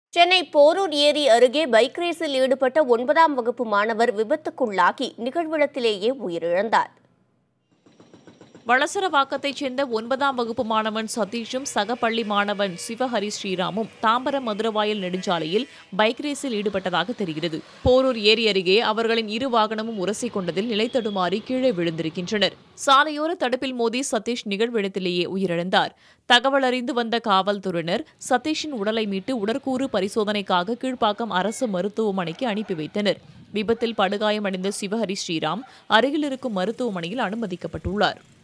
சென்னை போரூர் ஏரி அருகே பைக் ரேஸில் ஈடுபட்ட ஒன்பதாம் வகுப்பு மாணவர் விபத்துக்குள்ளாகி நிகழ்விடத்திலேயே உயிரிழந்தார் வளசரவாக்கத்தைச் சேர்ந்த ஒன்பதாம் வகுப்பு மாணவன் சதீஷும் சக பள்ளி மாணவன் சிவஹரி ஸ்ரீராமும் தாம்பரம் மதுரவாயல் நெடுஞ்சாலையில் பைக் ரேஸில் ஈடுபட்டதாக தெரிகிறது போரூர் ஏரி அருகே அவர்களின் இரு வாகனமும் உரசிக் கொண்டதில் நிலைத்தடுமாறி கீழே விழுந்திருக்கின்றனர் சாலையோர தடுப்பில் மோதி சதீஷ் நிகழ்விடத்திலேயே உயிரிழந்தார் தகவல் அறிந்து வந்த காவல்துறையினர் சதீஷின் உடலை மீட்டு உடற்கூறு பரிசோதனைக்காக கீழ்ப்பாக்கம் அரசு மருத்துவமனைக்கு அனுப்பி வைத்தனர் விபத்தில் படுகாயமடைந்த சிவஹரி ஸ்ரீராம் அருகில் இருக்கும் மருத்துவமனையில் அனுமதிக்கப்பட்டுள்ளார்